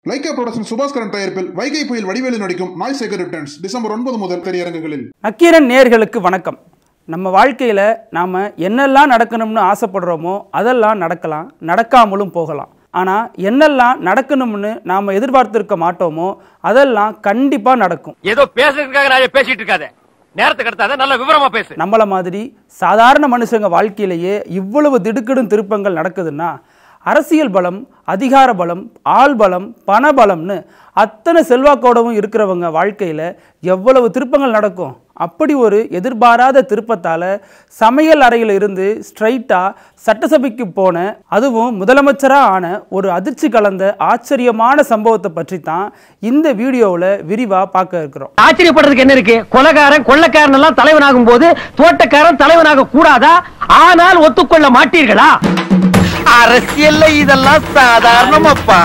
Lyca production Subaskaran தயாரிப்பில் வைகை புயல் வடிவேலு நடிக்கும் நாய் சேகர் ரிட்டர்ன்ஸ் டிசம்பர் ஒன்பது முதல் திரையரங்குகளில் நக்கீரன் நேர்களுக்கு வணக்கம் நம்ம வாழ்க்கையில் நாம் என்னெல்லாம் நடக்கணும்னு ஆசைப்படுறோமோ அதெல்லாம் நடக்கலாம் நடக்காமலும் போகலாம் ஆனால் என்னெல்லாம் நடக்கணும்னு நாம் எதிர்பார்த்திருக்க மாட்டோமோ அதெல்லாம் கண்டிப்பாக நடக்கும் ஏதோ பேசுறதுக்காக நிறைய பேசிட்டு இருக்காத நேரத்துக்கு கடத்தாத நல்ல விவரமா பேசு நம்மள மாதிரி சாதாரண மனுஷங்க வாழ்க்கையிலேயே இவ்வளவு திடுக்கிடும் திருப்பங்கள் நடக்குதுன்னா அரசியல் பலம் அதிகார பலம் ஆள் பலம் பண பலம்னு அத்தனை செல்வாக்கோடவும் இருக்கிறவங்க வாழ்க்கையில் எவ்வளவு திருப்பங்கள் நடக்கும் அப்படி ஒரு எதிர்பாராத திருப்பத்தால் சமையல் அறையில் இருந்து ஸ்ட்ரைட்டாக சட்டசபைக்கு போன அதுவும் முதலமைச்சராக ஆன ஒரு அதிர்ச்சி கலந்த ஆச்சரியமான சம்பவத்தை பற்றி தான் இந்த வீடியோவில் விரிவாக பார்க்க இருக்கிறோம் ஆச்சரியப்படுறதுக்கு என்ன இருக்கு கொலகாரன் கொள்ளக்காரன் எல்லாம் தலைவனாகும் போது தோட்டக்காரன் தலைவனாக கூடாதா ஆனால் ஒத்துக்கொள்ள மாட்டீர்களா அரசியல்ல இதெல்லாம் சாதாரணமாப்பா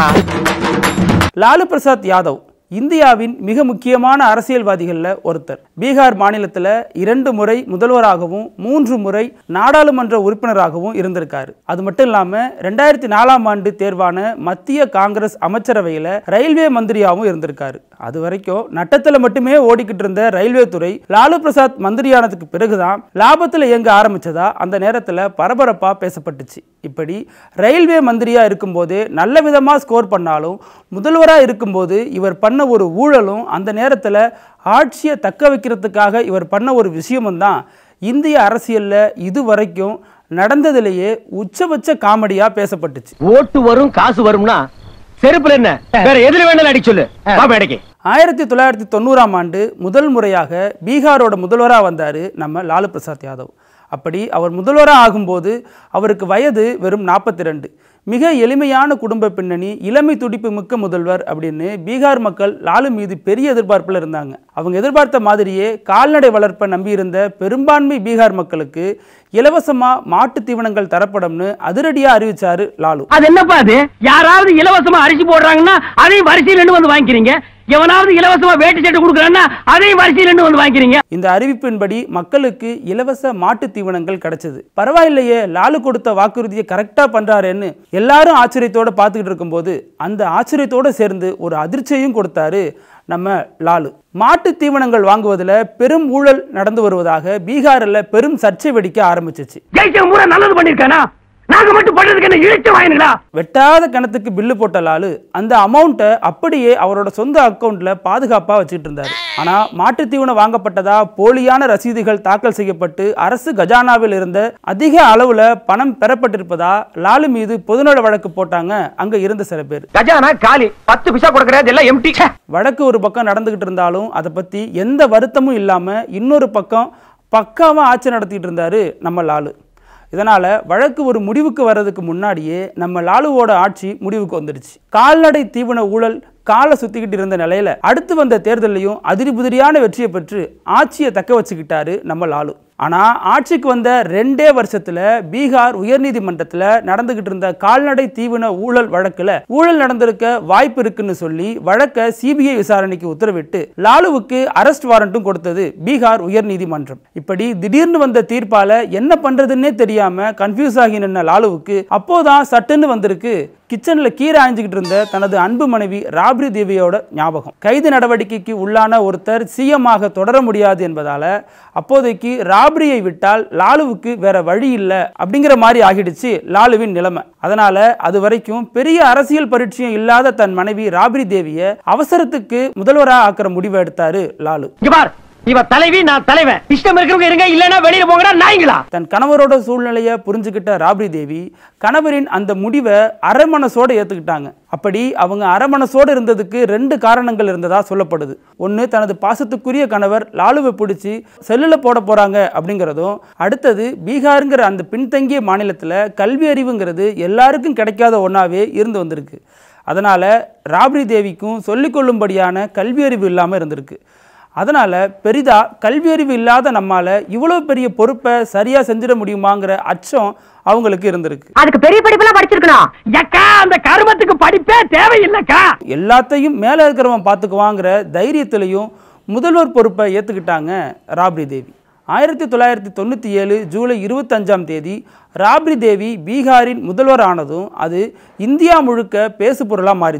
லாலு பிரசாத் யாதவ் இந்தியாவின் மிக முக்கியமான அரசியல்வாதிகளில் ஒருத்தர் பீகார் மாநிலத்தில் இரண்டு முறை முதல்வராகவும் மூன்று முறை நாடாளுமன்ற உறுப்பினராகவும் இருந்திருக்காரு அது மட்டும் இல்லாமல் ரெண்டாயிரத்தி நாலாம் ஆண்டு தேர்வான மத்திய காங்கிரஸ் அமைச்சரவையில் ரயில்வே மந்திரியாகவும் இருந்திருக்காரு அது வரைக்கும் நட்டத்தில் மட்டுமே ஓடிக்கிட்டு இருந்த ரயில்வே துறை லாலு பிரசாத் மந்திரியானதுக்கு பிறகுதான் லாபத்தில் இயங்க ஆரம்பிச்சதா அந்த நேரத்தில் பரபரப்பாக பேசப்பட்டுச்சு இப்படி ரயில்வே மந்திரியா இருக்கும்போது நல்ல விதமாக ஸ்கோர் பண்ணாலும் முதல்வராக இருக்கும்போது இவர் பண்ண ஒரு ஊழலும் அந்த நேரத்தில் ஆட்சியை தக்க வைக்கிறதுக்காக இவர் பண்ண ஒரு விஷயமும் தான் இந்திய அரசியலில் இதுவரைக்கும் நடந்ததிலேயே உச்சபட்ச காமெடியாக பேசப்பட்டுச்சு ஓட்டு வரும் காசு வரும்னா செருப்புல என்ன வேற எதுல வேணாலும் அடி சொல்லு வா மேடைக்கு ஆயிரத்தி தொள்ளாயிரத்தி தொண்ணூறாம் ஆண்டு முதல் முறையாக பீகாரோட முதல்வராக வந்தார் நம்ம லாலு பிரசாத் யாதவ் அப்படி அவர் முதல்வராக ஆகும்போது அவருக்கு வயது வெறும் நாற்பத்தி ரெண்டு மிக எளிமையான குடும்ப பின்னணி இளமை துடிப்பு மிக்க முதல்வர் அப்படின்னு பீகார் மக்கள் லாலு மீது பெரிய எதிர்பார்ப்பில் இருந்தாங்க அவங்க எதிர்பார்த்த மாதிரியே கால்நடை வளர்ப்பை நம்பியிருந்த பெரும்பான்மை பீகார் மக்களுக்கு இலவசமாக மாட்டுத் தீவனங்கள் தரப்படும்னு அதிரடியாக அறிவிச்சாரு லாலு அது என்னப்பா அது யாராவது இலவசமா அரிசி போடுறாங்கன்னா அதையும் வரிசையில நின்னு வந்து வாங்கிக்கிறீங்க எவனாவது இலவசமா வேட்டி சட்டை கொடுக்குறான்னா அதையும் வரிசையில நின்னு வந்து வாங்கிக்கிறீங்க இந்த அறிவிப்பின்படி மக்களுக்கு இலவச மாட்டுத் தீவனங்கள் கிடைச்சது பரவாயில்லையே லாலு கொடுத்த வாக்குறுதியை கரெக்டா பண்றாருன்னு எல்லாரும் ஆச்சரியத்தோட பார்த்துக்கிட்டு இருக்கும்போது அந்த ஆச்சரியத்தோட சேர்ந்து ஒரு அதிர்ச்சியையும் கொடுத்தாரு நம்ம லாலு மாட்டுத் தீவனங்கள் வாங்குவதில் பெரும் ஊழல் நடந்து வருவதாக பீகாரில் பெரும் சர்ச்சை வெடிக்க ஆரம்பிச்சிச்சு ஜெயிச்ச முறை நல்லது பண்ணிருக்கானா நாங்க மட்டும் பண்றதுக்கு என்ன இழுச்ச வாங்கினுங்களா வெட்டாத கணத்துக்கு பில்லு போட்ட லாலு அந்த அமௌண்ட்டை அப்படியே அவரோட சொந்த அக்கௌண்ட்ல பாதுகாப்பா வச்சுட்டு இருந்தாரு ஆனா மாட்டுத் தீவனம் வாங்கப்பட்டதா போலியான ரசீதுகள் தாக்கல் செய்யப்பட்டு அரசு கஜானாவில் இருந்த அதிக அளவுல பணம் பெறப்பட்டிருப்பதா லாலு மீது பொதுநல வழக்கு போட்டாங்க அங்க இருந்த சில பேர் கஜானா காலி பத்து பிசா கொடுக்கறது எல்லாம் எம்டி வழக்கு ஒரு பக்கம் நடந்துகிட்டு இருந்தாலும் அதை பத்தி எந்த வருத்தமும் இல்லாம இன்னொரு பக்கம் பக்காவா ஆட்சி நடத்திட்டு இருந்தாரு நம்ம லாலு இதனால வழக்கு ஒரு முடிவுக்கு வர்றதுக்கு முன்னாடியே நம்ம லாலுவோட ஆட்சி முடிவுக்கு வந்துடுச்சு கால்நடை தீவன ஊழல் காலை சுத்திக்கிட்டு இருந்த நிலையில அடுத்து வந்த தேர்தலையும் அதிரி புதிரியான வெற்றியை பெற்று ஆட்சியை தக்க வச்சுக்கிட்டாரு நம்ம லாலு ஆனா ஆட்சிக்கு வந்த ரெண்டே வருஷத்துல பீகார் உயர்நீதிமன்றத்துல நடந்துகிட்டு இருந்த கால்நடை தீவன ஊழல் வழக்குல ஊழல் நடந்திருக்க வாய்ப்பு இருக்குன்னு சொல்லி வழக்க சிபிஐ விசாரணைக்கு உத்தரவிட்டு லாலுவுக்கு அரெஸ்ட் வாரண்ட்டும் கொடுத்தது பீகார் உயர்நீதிமன்றம் இப்படி திடீர்னு வந்த தீர்ப்பால என்ன பண்றதுன்னே தெரியாம கன்ஃபியூஸ் ஆகி நின்ன லாலுவுக்கு அப்போதான் சட்டுன்னு வந்திருக்கு கிச்சன்ல கீரை ஆய்ஞ்சுக்கிட்டு இருந்த தனது அன்பு மனைவி ராப்ரி தேவியோட ஞாபகம் கைது நடவடிக்கைக்கு உள்ளான ஒருத்தர் சிஎம் ஆக தொடர முடியாது என்பதால அப்போதைக்கு ராப்ரியை விட்டால் லாலுவுக்கு வேற வழி இல்லை அப்படிங்கிற மாதிரி ஆகிடுச்சு லாலுவின் நிலைமை அதனால அது வரைக்கும் பெரிய அரசியல் பரிச்சயம் இல்லாத தன் மனைவி ராப்ரி தேவியை அவசரத்துக்கு முதல்வராக ஆக்கிற முடிவை எடுத்தாரு லாலு இங்க பார் இவ தலைவி நான் தலைவன் இஷ்டம் இருக்கிறவங்க இருங்க இல்லனா வெளியில போங்கடா நாய்ங்களா தன் கணவரோட சூழ்நிலையை புரிஞ்சுக்கிட்ட ராப்ரி தேவி கணவரின் அந்த முடிவை அரைமனசோட ஏத்துக்கிட்டாங்க அப்படி அவங்க அரைமனசோட இருந்ததுக்கு ரெண்டு காரணங்கள் இருந்ததா சொல்லப்படுது ஒன்று தனது பாசத்துக்குரிய கணவர் லாலுவை பிடிச்சி செல்லில் போட போறாங்க அப்படிங்கிறதும் அடுத்தது பீகாருங்கிற அந்த பின்தங்கிய மாநிலத்தில் கல்வி அறிவுங்கிறது எல்லாருக்கும் கிடைக்காத ஒன்றாவே இருந்து வந்திருக்கு அதனால ராப்ரி தேவிக்கும் சொல்லிக்கொள்ளும்படியான கல்வி அறிவு இல்லாமல் இருந்திருக்கு அதனால் பெரிதாக கல்வியறிவு இல்லாத நம்மால் இவ்வளோ பெரிய பொறுப்பை சரியாக செஞ்சிட முடியுமாங்கிற அச்சம் அவங்களுக்கு இருந்திருக்கு அதுக்கு பெரிய படிப்பெல்லாம் படிச்சிருக்கணும் எக்கா அந்த கருமத்துக்கு படிப்பே தேவையில்லைக்கா எல்லாத்தையும் மேலே இருக்கிறவன் பார்த்துக்குவாங்கிற தைரியத்திலையும் முதல்வர் பொறுப்பை ஏற்றுக்கிட்டாங்க ராப்ரி தேவி ஆயிரத்தி தொள்ளாயிரத்தி தொண்ணூற்றி ஏழு ஜூலை இருபத்தஞ்சாம் தேதி ராப்ரி தேவி பீகாரின் முதல்வர் ஆனதும் அது இந்தியா முழுக்க பேசு பொருளாக மாறிச்சு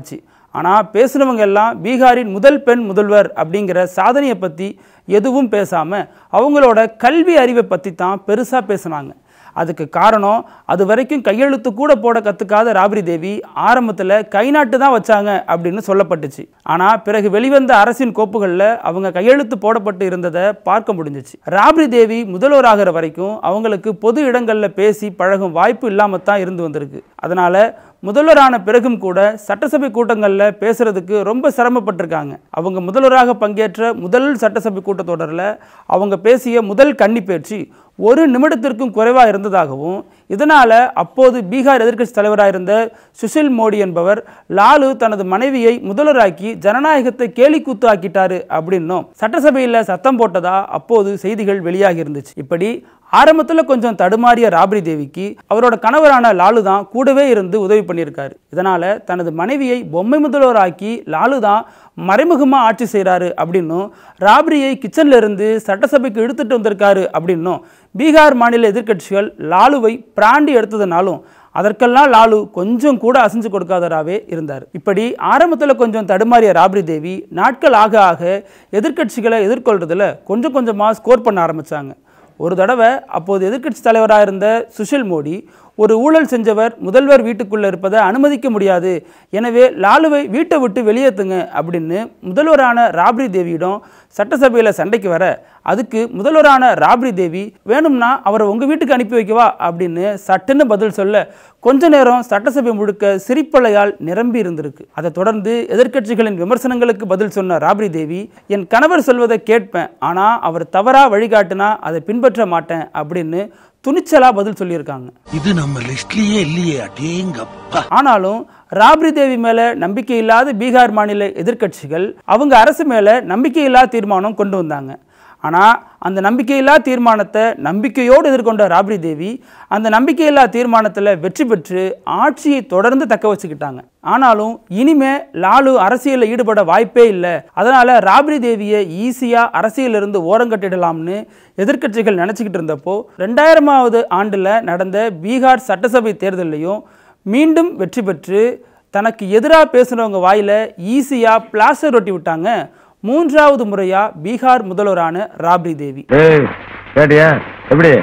ஆனால் பேசுனவங்க எல்லாம் பீகாரின் முதல் பெண் முதல்வர் அப்படிங்கிற சாதனையை பற்றி எதுவும் பேசாமல் அவங்களோட கல்வி அறிவை பற்றி தான் பெருசாக பேசுனாங்க அதுக்கு காரணம் அது வரைக்கும் கையெழுத்து கூட போட கற்றுக்காத ராப்ரி தேவி ஆரம்பத்தில் கை நாட்டு தான் வச்சாங்க அப்படின்னு சொல்லப்பட்டுச்சு ஆனால் பிறகு வெளிவந்த அரசின் கோப்புகளில் அவங்க கையெழுத்து போடப்பட்டு இருந்ததை பார்க்க முடிஞ்சிச்சு ராப்ரி தேவி முதல்வராகிற வரைக்கும் அவங்களுக்கு பொது இடங்களில் பேசி பழகும் வாய்ப்பு இல்லாமல் தான் இருந்து வந்திருக்கு அதனால் முதல்வரான பிறகும் கூட சட்டசபை கூட்டங்களில் பேசுறதுக்கு ரொம்ப சிரமப்பட்டிருக்காங்க அவங்க முதல்வராக பங்கேற்ற முதல் சட்டசபை கூட்டத்தொடரில் அவங்க பேசிய முதல் கன்னி பேச்சு ஒரு நிமிடத்திற்கும் குறைவாக இருந்ததாகவும் இதனால் அப்போது பீகார் எதிர்க்கட்சி தலைவராக இருந்த சுஷில் மோடி என்பவர் லாலு தனது மனைவியை முதல்வராக்கி ஜனநாயகத்தை கேலிக்கூத்து ஆக்கிட்டாரு அப்படின்னும் சட்டசபையில் சத்தம் போட்டதா அப்போது செய்திகள் வெளியாகி இருந்துச்சு இப்படி ஆரம்பத்தில் கொஞ்சம் தடுமாறிய ராப்ரி தேவிக்கு அவரோட கணவரான லாலு தான் கூடவே இருந்து உதவி பண்ணியிருக்காரு இதனால் தனது மனைவியை பொம்மை முதல்வராக்கி லாலு தான் மறைமுகமாக ஆட்சி செய்கிறாரு அப்படின்னும் ராப்ரியை கிச்சன்ல இருந்து சட்டசபைக்கு இழுத்துட்டு வந்திருக்காரு அப்படின்னும் பீகார் மாநில எதிர்க்கட்சிகள் லாலுவை பிராண்டி எடுத்ததுனாலும் அதற்கெல்லாம் லாலு கொஞ்சம் கூட அசைஞ்சு கொடுக்காதராகவே இருந்தார் இப்படி ஆரம்பத்தில் கொஞ்சம் தடுமாறிய ராப்ரி தேவி நாட்கள் ஆக ஆக எதிர்க்கட்சிகளை எதிர்கொள்றதுல கொஞ்சம் கொஞ்சமாக ஸ்கோர் பண்ண ஆரம்பிச்சாங்க ஒரு தடவை அப்போது எதிர்க்கட்சி தலைவராக இருந்த சுஷில் மோடி ஒரு ஊழல் செஞ்சவர் முதல்வர் வீட்டுக்குள்ளே இருப்பதை அனுமதிக்க முடியாது எனவே லாலுவை வீட்டை விட்டு வெளியேற்றுங்க அப்படின்னு முதல்வரான ராப்ரி தேவியிடம் சட்டசபையில் சண்டைக்கு வர அதுக்கு முதல்வரான ராப்ரி தேவி வேணும்னா அவரை உங்கள் வீட்டுக்கு அனுப்பி வைக்கவா அப்படின்னு சட்டுன்னு பதில் சொல்ல கொஞ்ச நேரம் சட்டசபை முழுக்க சிரிப்பலையால் நிரம்பி இருந்திருக்கு அதை தொடர்ந்து எதிர்க்கட்சிகளின் விமர்சனங்களுக்கு பதில் சொன்ன ராப்ரி தேவி என் கணவர் சொல்வதை கேட்பேன் ஆனால் அவர் தவறாக வழிகாட்டினா அதை பின்பற்ற மாட்டேன் அப்படின்னு துணிச்சலா பதில் சொல்லியிருக்காங்க இது நம்ம லிஸ்ட்லயே இல்லையே அடேங்கப்பா ஆனாலும் ராப்ரி தேவி மேல நம்பிக்கை இல்லாத பீகார் மாநில எதிர்க்கட்சிகள் அவங்க அரசு மேல நம்பிக்கையில்லா தீர்மானம் கொண்டு வந்தாங்க ஆனால் அந்த நம்பிக்கையில்லா தீர்மானத்தை நம்பிக்கையோடு எதிர்கொண்ட ராப்ரி தேவி அந்த நம்பிக்கையில்லா தீர்மானத்தில் வெற்றி பெற்று ஆட்சியை தொடர்ந்து தக்க வச்சுக்கிட்டாங்க ஆனாலும் இனிமே லாலு அரசியலில் ஈடுபட வாய்ப்பே இல்லை அதனால ராப்ரி தேவியை ஈஸியாக அரசியலிருந்து ஓரங்கட்டிடலாம்னு எதிர்க்கட்சிகள் நினச்சிக்கிட்டு இருந்தப்போ ரெண்டாயிரமாவது ஆண்டில் நடந்த பீகார் சட்டசபை தேர்தலையும் மீண்டும் வெற்றி பெற்று தனக்கு எதிராக பேசுனவங்க வாயில ஈஸியாக பிளாஸ்டர் ஒட்டி விட்டாங்க மூன்றாவது முறையா பீகார் முதல்வரான ராப்ரி தேவி ஏய் கேட்டியா எப்படி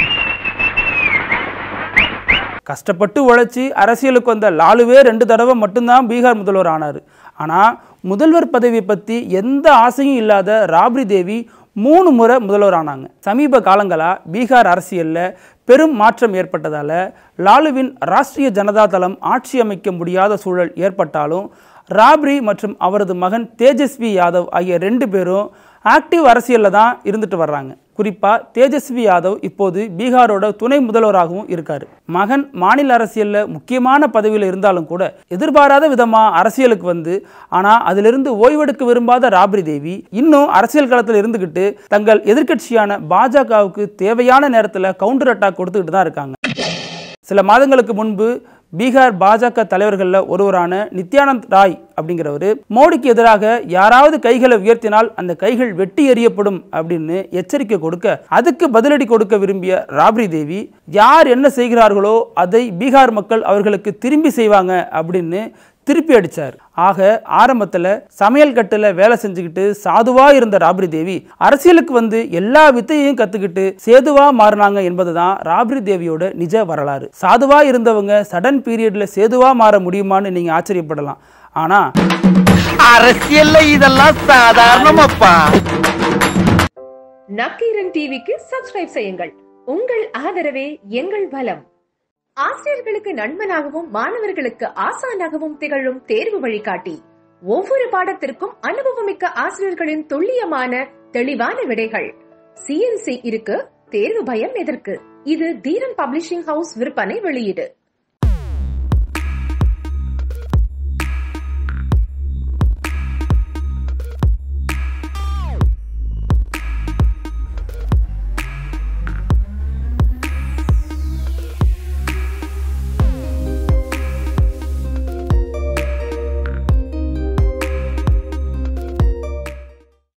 கஷ்டப்பட்டு உழைச்சி அரசியலுக்கு வந்த லாலுவே ரெண்டு தடவை மட்டும்தான் பீகார் முதல்வர் ஆனார் ஆனால் முதல்வர் பதவியை பற்றி எந்த ஆசையும் இல்லாத ராப்ரி தேவி மூணு முறை முதல்வர் ஆனாங்க சமீப காலங்களாக பீகார் அரசியலில் பெரும் மாற்றம் ஏற்பட்டதால் லாலுவின் ராஷ்டிரிய ஜனதா தளம் ஆட்சி அமைக்க முடியாத சூழல் ஏற்பட்டாலும் ராப்ரி மற்றும் அவரது மகன் தேஜஸ்வி யாதவ் ஆகிய ரெண்டு பேரும் ஆக்டிவ் அரசியலில் தான் இருந்துட்டு வர்றாங்க குறிப்பாக தேஜஸ்வி யாதவ் இப்போது பீகாரோட துணை முதல்வராகவும் இருக்காரு மகன் மாநில அரசியலில் முக்கியமான பதவியில் இருந்தாலும் கூட எதிர்பாராத விதமாக அரசியலுக்கு வந்து ஆனால் அதிலிருந்து ஓய்வெடுக்க விரும்பாத ராப்ரி தேவி இன்னும் அரசியல் களத்தில் இருந்துக்கிட்டு தங்கள் எதிர்க்கட்சியான பாஜகவுக்கு தேவையான நேரத்தில் கவுண்டர் அட்டாக் கொடுத்துக்கிட்டு தான் இருக்காங்க சில மாதங்களுக்கு முன்பு பீகார் பாஜக தலைவர்களில் ஒருவரான நித்யானந்த் ராய் அப்படிங்கிறவர் மோடிக்கு எதிராக யாராவது கைகளை உயர்த்தினால் அந்த கைகள் வெட்டி எறியப்படும் அப்படின்னு எச்சரிக்கை கொடுக்க அதுக்கு பதிலடி கொடுக்க விரும்பிய ராப்ரி தேவி யார் என்ன செய்கிறார்களோ அதை பீகார் மக்கள் அவர்களுக்கு திரும்பி செய்வாங்க அப்படின்னு திருப்பி அடிச்சார் ஆக ஆரம்பத்தில் சமையல் கட்டில் வேலை செஞ்சுக்கிட்டு சாதுவா இருந்த ராப்ரி தேவி அரசியலுக்கு வந்து எல்லா வித்தையையும் கத்துக்கிட்டு சேதுவா மாறினாங்க என்பதுதான் ராப்ரி தேவியோட நிஜ வரலாறு சாதுவா இருந்தவங்க சடன் பீரியட்ல சேதுவா மாற முடியுமான்னு நீங்க ஆச்சரியப்படலாம் ஆனா அரசியல்ல இதெல்லாம் சாதாரணமாப்பா நக்கீரன் டிவிக்கு சப்ஸ்கிரைப் செய்யுங்கள் உங்கள் ஆதரவே எங்கள் பலம் ஆசிரியர்களுக்கு நண்பனாகவும் மாணவர்களுக்கு ஆசானாகவும் திகழும் தேர்வு வழிகாட்டி ஒவ்வொரு பாடத்திற்கும் அனுபவமிக்க ஆசிரியர்களின் துல்லியமான தெளிவான விடைகள் சிஎன்சி இருக்கு தேர்வு பயம் எதற்கு இது தீரன் பப்ளிஷிங் ஹவுஸ் விற்பனை வெளியீடு